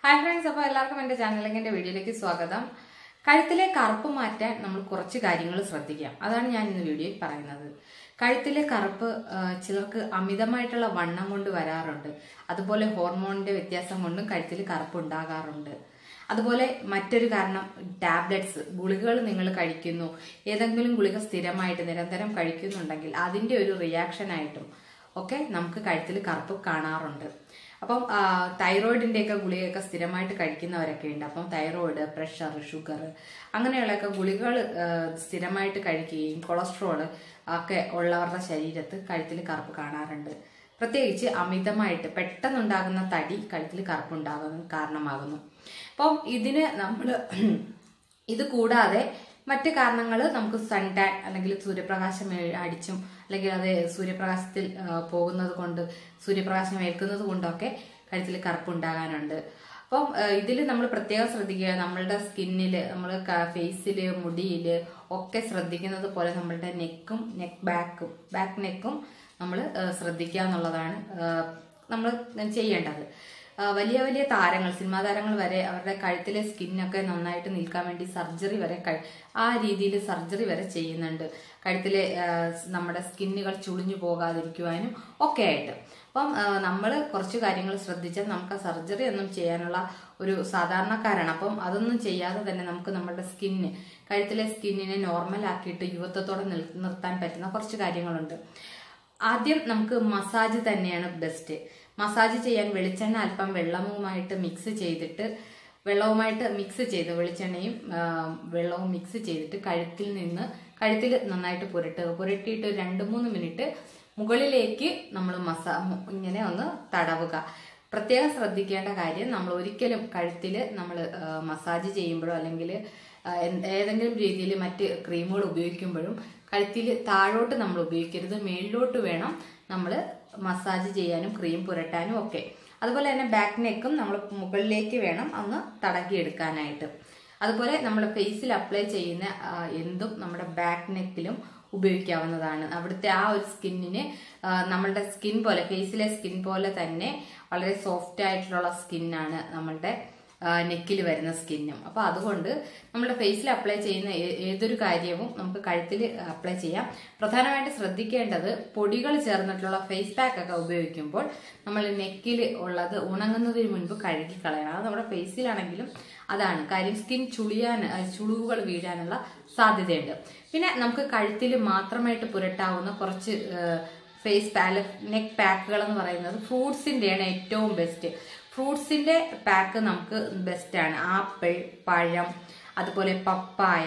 hi friends അപ്പോൾ എല്ലാവർക്കും എൻ്റെ ചാനലിലേക്ക് എൻ്റെ വീഡിയോയിലേക്ക് സ്വാഗതം കഴുത്തിലെ കറുപ്പ് മാറ്റാൻ നമ്മൾ കുറച്ച് കാര്യങ്ങൾ ശ്രദ്ധിക്കാം അതാണ് ഞാൻ ഇന്ന് വീഡിയോയിൽ പറയുന്നത് കഴുത്തിലെ കറുപ്പ് ആ, ചിലർക്ക് അമിതമായിട്ടുള്ള വണ്ണം കൊണ്ട് വരാറുണ്ട് അതുപോലെ ഹോർമോണിന്റെ വ്യത്യാസം കൊണ്ടും കഴുത്തിൽ കറുപ്പ് ഉണ്ടാകാറുണ്ട് അതുപോലെ മറ്റൊരു കാരണം ടാബ്ലറ്റ്സ് ഗുളികകൾ നിങ്ങൾ കഴിക്കുന്നു ഏതെങ്കിലും ഗുളിക സ്ഥിരമായിട്ട് നിരന്തരം കഴിക്കുന്നുണ്ടെങ്കിൽ അതിന്റെ ഒരു റിയാക്ഷൻ ആയിട്ടും ഒക്കെ നമുക്ക് കഴുത്തിൽ കറുപ്പ് കാണാറുണ്ട് അപ്പം തൈറോയിഡിന്റെ ഒക്കെ ഗുളികയൊക്കെ സ്ഥിരമായിട്ട് കഴിക്കുന്നവരൊക്കെ ഉണ്ട് അപ്പം തൈറോയിഡ് പ്രഷർ ഷുഗർ അങ്ങനെയുള്ളൊക്കെ ഗുളികകൾ സ്ഥിരമായിട്ട് കഴിക്കുകയും കൊളസ്ട്രോൾ ഒക്കെ ഉള്ളവരുടെ ശരീരത്ത് കഴുത്തിൽ കറുപ്പ് കാണാറുണ്ട് പ്രത്യേകിച്ച് അമിതമായിട്ട് പെട്ടെന്നുണ്ടാകുന്ന തടി കഴുത്തിൽ കറുപ്പുണ്ടാകുന്ന കാരണമാകുന്നു അപ്പം ഇതിന് നമ്മൾ ഇത് കൂടാതെ മറ്റ് കാരണങ്ങൾ നമുക്ക് സൺ ടാൻ അല്ലെങ്കിൽ സൂര്യപ്രകാശം ഏ- അടിച്ചും അല്ലെങ്കിൽ അത് സൂര്യപ്രകാശത്തിൽ ആ, പോകുന്നത് കൊണ്ട് സൂര്യപ്രകാശം ഏൽക്കുന്നത് കൊണ്ടൊക്കെ കഴുത്തിൽ കറുപ്പുണ്ടാകാനുണ്ട് അപ്പം ഇതിൽ നമ്മൾ പ്രത്യേകം ശ്രദ്ധിക്കുക നമ്മളുടെ സ്കിന്നിൽ നമ്മൾ ഫേസിൽ മുടിയിൽ ഒക്കെ ശ്രദ്ധിക്കുന്നത് പോലെ നമ്മളുടെ നെക്കും നെക്ക് ബാക്കും ബാക്ക് നെക്കും നമ്മൾ ശ്രദ്ധിക്കുക എന്നുള്ളതാണ് നമ്മൾ ചെയ്യേണ്ടത് ആ, വലിയ വലിയ താരങ്ങൾ സിനിമാ താരങ്ങൾ വരെ അവരുടെ കഴുത്തിലെ സ്കിന്നൊക്കെ നന്നായിട്ട് നിൽക്കാൻ വേണ്ടി സർജറി വരെ കഴി- ആ രീതിയിൽ സർജറി വരെ ചെയ്യുന്നുണ്ട് കഴുത്തിലെ ആ, നമ്മുടെ സ്കിന്നുകൾ ചുളിഞ്ഞു പോകാതിരിക്കുവാനും ഒക്കെ ആയിട്ട് അപ്പം നമ്മൾ കുറച്ച് കാര്യങ്ങൾ ശ്രദ്ധിച്ചാൽ നമുക്ക് ആ സർജറി ഒന്നും ചെയ്യാനുള്ള ഒരു സാധാരണക്കാരാണ് അപ്പം അതൊന്നും ചെയ്യാതെ തന്നെ നമുക്ക് നമ്മുടെ സ്കിന്ന് കഴുത്തിലെ സ്കിന്നിനെ നോർമൽ ആക്കിയിട്ട് യുവത്വത്തോടെ നിൽ- നിർത്താൻ പറ്റുന്ന കുറച്ച് കാര്യങ്ങളുണ്ട് ആദ്യം നമുക്ക് മസാജ് തന്നെയാണ് ബെസ്റ്റ് മസാജ് ചെയ്യാൻ വെളിച്ചെണ്ണ അല്പം വെള്ളവുമായിട്ട് മിക്സ് ചെയ്തിട്ട് വെള്ളവുമായിട്ട് മിക്സ് ചെയ്ത് വെളിച്ചെണ്ണയും ആ, വെള്ളവും മിക്സ് ചെയ്തിട്ട് കഴുത്തിൽ നിന്ന് കഴുത്തിൽ നന്നായിട്ട് പുരട്ടുക പുരട്ടിയിട്ട് ഒരു രണ്ട് മൂന്ന് മിനിറ്റ് മുകളിലേക്ക് നമ്മൾ മസാ ഇങ്ങനെ ഒന്ന് തടവുക പ്രത്യേകം ശ്രദ്ധിക്കേണ്ട കാര്യം നമ്മൾ ഒരിക്കലും കഴുത്തിൽ നമ്മൾ മസാജ് ചെയ്യുമ്പോഴോ അല്ലെങ്കിൽ ഏതെങ്കിലും രീതിയിൽ മറ്റ് ക്രീമുകൾ ഉപയോഗിക്കുമ്പോഴും കഴുത്തിൽ താഴോട്ട് നമ്മൾ ഉപയോഗിക്കരുത് മേളിലോട്ട് വേണം നമ്മൾ മസാജ് ചെയ്യാനും ക്രീം പുരട്ടാനും ഒക്കെ അതുപോലെ തന്നെ ബാക്ക് നെക്കും നമ്മൾ മുകളിലേക്ക് വേണം ഒന്ന് തടകിയെടുക്കാനായിട്ട് അതുപോലെ നമ്മുടെ ഫേസിൽ അപ്ലൈ ചെയ്യുന്ന ആ, എന്തും നമ്മുടെ ബാക്ക് നെക്കിലും ഉപയോഗിക്കാവുന്നതാണ് അവിടുത്തെ ആ ഒരു സ്കിന്നിന് ആ, നമ്മളുടെ സ്കിൻ പോലെ ഫേസിലെ സ്കിൻ പോലെ തന്നെ വളരെ സോഫ്റ്റ് ആയിട്ടുള്ള സ്കിന്നാണ് നമ്മളുടെ നെക്കിൽ വരുന്ന സ്കിന്നും അപ്പൊ അതുകൊണ്ട് നമ്മുടെ ഫേസിൽ അപ്ലൈ ചെയ്യുന്ന ഏ- ഏതൊരു കാര്യവും നമുക്ക് കഴുത്തിൽ അപ്ലൈ ചെയ്യാം പ്രധാനമായിട്ട് ശ്രദ്ധിക്കേണ്ടത് പൊടികൾ ചേർന്നിട്ടുള്ള ഫേസ് പാക്ക് ഒക്കെ ഉപയോഗിക്കുമ്പോൾ നമ്മൾ നെക്കിൽ ഉള്ളത് ഉണങ്ങുന്നതിന് മുൻപ് കഴുകി കളയണം അത് നമ്മുടെ ഫേസിലാണെങ്കിലും അതാണ് കാര്യം സ്കിൻ ചുളിയാൻ ആ, ചുളിവുകൾ വീഴാനുള്ള സാധ്യതയുണ്ട് പിന്നെ നമുക്ക് കഴുത്തിൽ മാത്രമായിട്ട് പുരട്ടാവുന്ന കുറച്ച് ഫേസ് പാല നെക്ക് പാക്കുകൾ എന്ന് പറയുന്നത് ഫ്രൂട്ട്സിന്റെയാണ് ഏറ്റവും ബെസ്റ്റ് ഫ്രൂട്ട്സിന്റെ പാക്ക് നമുക്ക് ബെസ്റ്റ് ആണ് ആപ്പിൾ പഴം അതുപോലെ പപ്പായ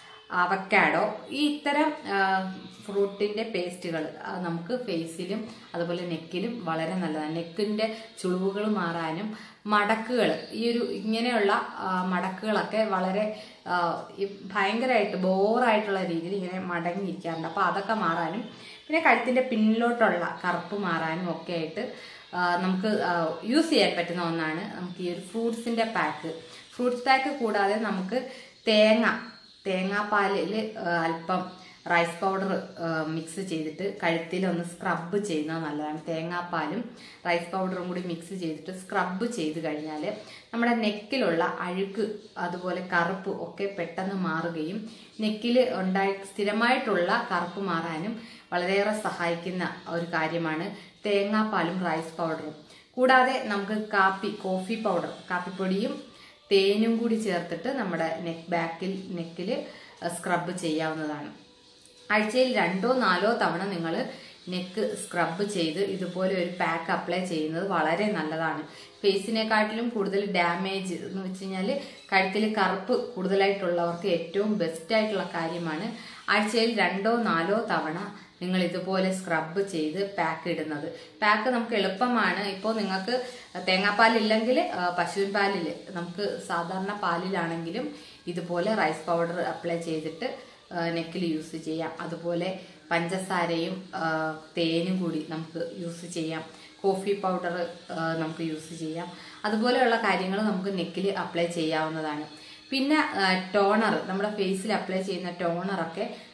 അവക്കാഡോ ഈ ഇത്തരം ആ, ഫ്രൂട്ടിന്റെ പേസ്റ്റുകൾ നമുക്ക് ഫേസിലും അതുപോലെ നെക്കിലും വളരെ നല്ലതാണ് നെക്കിന്റെ ചുളിവുകൾ മാറാനും മടക്കുകൾ ഈ ഒരു ഇങ്ങനെയുള്ള ആ, മടക്കുകളൊക്കെ വളരെ ആ, ഈ ഭയങ്കരമായിട്ട് ബോറായിട്ടുള്ള രീതിയിൽ ഇങ്ങനെ മടങ്ങിയിരിക്കാറുണ്ട് അപ്പോൾ അതൊക്കെ മാറാനും പിന്നെ കഴുത്തിന്റെ പിന്നിലോട്ടുള്ള കറുപ്പ് മാറാനും ഒക്കെ ആയിട്ട് ആ, നമുക്ക് യൂസ് ചെയ്യാൻ പറ്റുന്ന ഒന്നാണ് നമുക്ക് ഈ ഒരു ഫ്രൂട്ട്സിന്റെ പാക്ക് ഫ്രൂട്ട്സ് പാക്ക് കൂടാതെ നമുക്ക് തേങ്ങ തേങ്ങാപ്പാലിൽ അല്പം റൈസ് പൗഡർ മിക്സ് ചെയ്തിട്ട് കഴുത്തിൽ ഒന്ന് സ്ക്രബ് ചെയ്യുന്നത് നല്ലതാണ് തേങ്ങാപ്പാലും റൈസ് പൗഡറും കൂടി മിക്സ് ചെയ്തിട്ട് സ്ക്രബ് ചെയ്ത് കഴിഞ്ഞാൽ നമ്മുടെ നെക്കിലുള്ള അഴുക്ക് അതുപോലെ കറുപ്പ് ഒക്കെ പെട്ടെന്ന് മാറുകയും നെക്കിൽ ഉണ്ടായി സ്ഥിരമായിട്ടുള്ള കറുപ്പ് മാറാനും വളരെയേറെ സഹായിക്കുന്ന ഒരു കാര്യമാണ് തേങ്ങാപ്പാലും റൈസ് പൗഡറും കൂടാതെ നമുക്ക് കാപ്പി കോഫി പൗഡർ കാപ്പിപ്പൊടിയും തേനും കൂടി ചേർത്തിട്ട് നമ്മുടെ നെക്ക് ബാക്കിൽ നെക്കിൽ സ്ക്രബ് ചെയ്യാവുന്നതാണ് ആഴ്ചയിൽ രണ്ടോ നാലോ തവണ നിങ്ങൾ നെക്ക് സ്ക്രബ് ചെയ്ത് ഇതുപോലെ ഒരു പാക്ക് അപ്ലൈ ചെയ്യുന്നത് വളരെ നല്ലതാണ് ഫേസിനെക്കാട്ടിലും കൂടുതൽ ഡാമേജ് എന്ന് വെച്ച് കഴിഞ്ഞാൽ കഴുത്തിൽ കറുപ്പ് കൂടുതലായിട്ടുള്ളവർക്ക് ഏറ്റവും ബെസ്റ്റ് ആയിട്ടുള്ള കാര്യമാണ് ആഴ്ചയിൽ രണ്ടോ നാലോ തവണ നിങ്ങൾ ഇതുപോലെ സ്ക്രബ് ചെയ്ത് പാക്ക് ഇടുന്നത് പാക്ക് നമുക്ക് എളുപ്പമാണ് ഇപ്പോൾ നിങ്ങൾക്ക് തേങ്ങാപ്പാലില്ലെങ്കിൽ പശുവിൻ പാലിൽ നമുക്ക് സാധാരണ പാലിലാണെങ്കിലും ഇതുപോലെ റൈസ് പൗഡർ അപ്ലൈ ചെയ്തിട്ട് നെക്കിൽ യൂസ് ചെയ്യാം അതുപോലെ പഞ്ചസാരയും ആ, തേനും കൂടി നമുക്ക് യൂസ് ചെയ്യാം കോഫി പൗഡർ നമുക്ക് യൂസ് ചെയ്യാം അതുപോലെയുള്ള കാര്യങ്ങൾ നമുക്ക് നെക്കിൽ അപ്ലൈ ചെയ്യാവുന്നതാണ് പിന്നെ ടോണർ നമ്മുടെ ഫേസിൽ അപ്ലൈ ചെയ്യുന്ന ടോണറൊക്കെ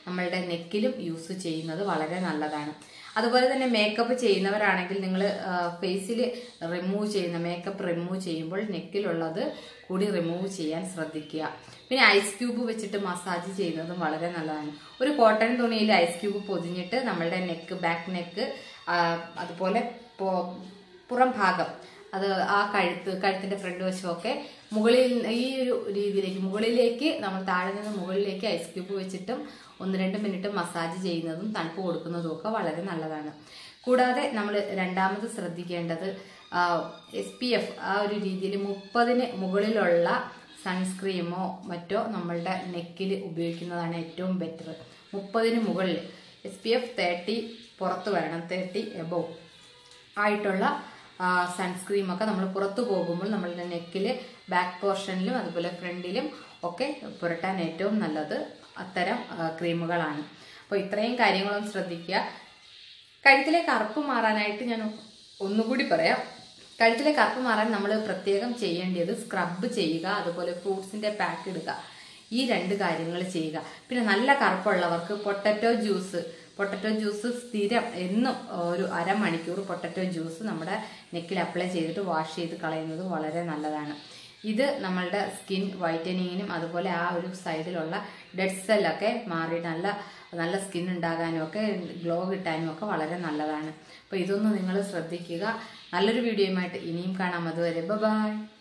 നമ്മളുടെ നെക്കിലും യൂസ് ചെയ്യുന്നത് വളരെ നല്ലതാണ് അതുപോലെ തന്നെ മേക്കപ്പ് ചെയ്യുന്നവരാണെങ്കിൽ നിങ്ങൾ ഫേസിൽ റിമൂവ് ചെയ്യുന്ന മേക്കപ്പ് റിമൂവ് ചെയ്യുമ്പോൾ നെക്കിലുള്ളത് കൂടി റിമൂവ് ചെയ്യാൻ ശ്രദ്ധിക്കുക പിന്നെ ഐസ് ക്യൂബ് വെച്ചിട്ട് മസാജ് ചെയ്യുന്നതും വളരെ നല്ലതാണ് ഒരു കോട്ടൺ തുണിയിൽ ഐസ് ക്യൂബ് പൊതിഞ്ഞിട്ട് നമ്മളുടെ നെക്ക് ബാക്ക് നെക്ക് അതുപോലെ പോ- പുറം ഭാഗം അത് ആ കഴുത്ത് കഴുത്തിന്റെ ഫ്രണ്ട് വശമൊക്കെ മുകളിൽ ഈ ഒരു രീതിയിലേക്ക് മുകളിലേക്ക് നമ്മൾ താഴെ നിന്ന് മുകളിലേക്ക് ഐസ് ക്യൂബ് വെച്ചിട്ടും ഒന്ന് രണ്ട് മിനിറ്റ് മസാജ് ചെയ്യുന്നതും തണുപ്പ് കൊടുക്കുന്നതും ഒക്കെ വളരെ നല്ലതാണ് കൂടാതെ നമ്മൾ രണ്ടാമത് ശ്രദ്ധിക്കേണ്ടത് എസ് പി എഫ് ആ ഒരു രീതിയിൽ മുപ്പതിന് മുകളിലുള്ള സൺസ്ക്രീമോ മറ്റോ നമ്മളുടെ നെക്കിൽ ഉപയോഗിക്കുന്നതാണ് ഏറ്റവും ബെറ്റർ മുപ്പതിന് മുകളിൽ എസ് പി എഫ് തേർട്ടി പുറത്ത് വരണം തേർട്ടി എബോവ് ആയിട്ടുള്ള സൺസ്ക്രീം ഒക്കെ നമ്മൾ പുറത്തു പോകുമ്പോൾ നമ്മളുടെ നെക്കിൽ ബാക്ക് പോർഷനിലും അതുപോലെ ഫ്രണ്ടിലും ഒക്കെ പുരട്ടാൻ ഏറ്റവും നല്ലത് അത്തരം ആ, ക്രീമുകളാണ് അപ്പോൾ ഇത്രയും കാര്യങ്ങളും ശ്രദ്ധിക്കുക കഴുത്തിലെ കറുപ്പ് മാറാനായിട്ട് ഞാൻ ഒന്നുകൂടി പറയാം കഴുത്തിലെ കറുപ്പ് മാറാൻ നമ്മൾ പ്രത്യേകം ചെയ്യേണ്ടത് സ്ക്രബ് ചെയ്യുക അതുപോലെ ഫ്രൂട്ട്സിന്റെ പാക്ക് ഇടുക ഈ രണ്ട് കാര്യങ്ങൾ ചെയ്യുക പിന്നെ നല്ല കറുപ്പുള്ളവർക്ക് പൊട്ടറ്റോ ജ്യൂസ് പൊട്ടറ്റോ ജ്യൂസ് സ്ഥിരം എന്നും ഒരു അരമണിക്കൂർ പൊട്ടറ്റോ ജ്യൂസ് നമ്മുടെ നെക്കിൽ അപ്ലൈ ചെയ്തിട്ട് വാഷ് ചെയ്ത് കളയുന്നത് വളരെ നല്ലതാണ് ഇത് നമ്മളുടെ സ്കിൻ വൈറ്റനിങ്ങിനും അതുപോലെ ആ ഒരു സൈഡിലുള്ള ഡെഡ് സെല്ലൊക്കെ മാറി നല്ല നല്ല സ്കിൻ ഉണ്ടാകാനും ഒക്കെ ഗ്ലോ കിട്ടാനും ഒക്കെ വളരെ നല്ലതാണ് അപ്പോൾ ഇതൊന്നും നിങ്ങൾ ശ്രദ്ധിക്കുക നല്ലൊരു വീഡിയോയുമായിട്ട് ഇനിയും കാണാം അതുവരെ ബൈ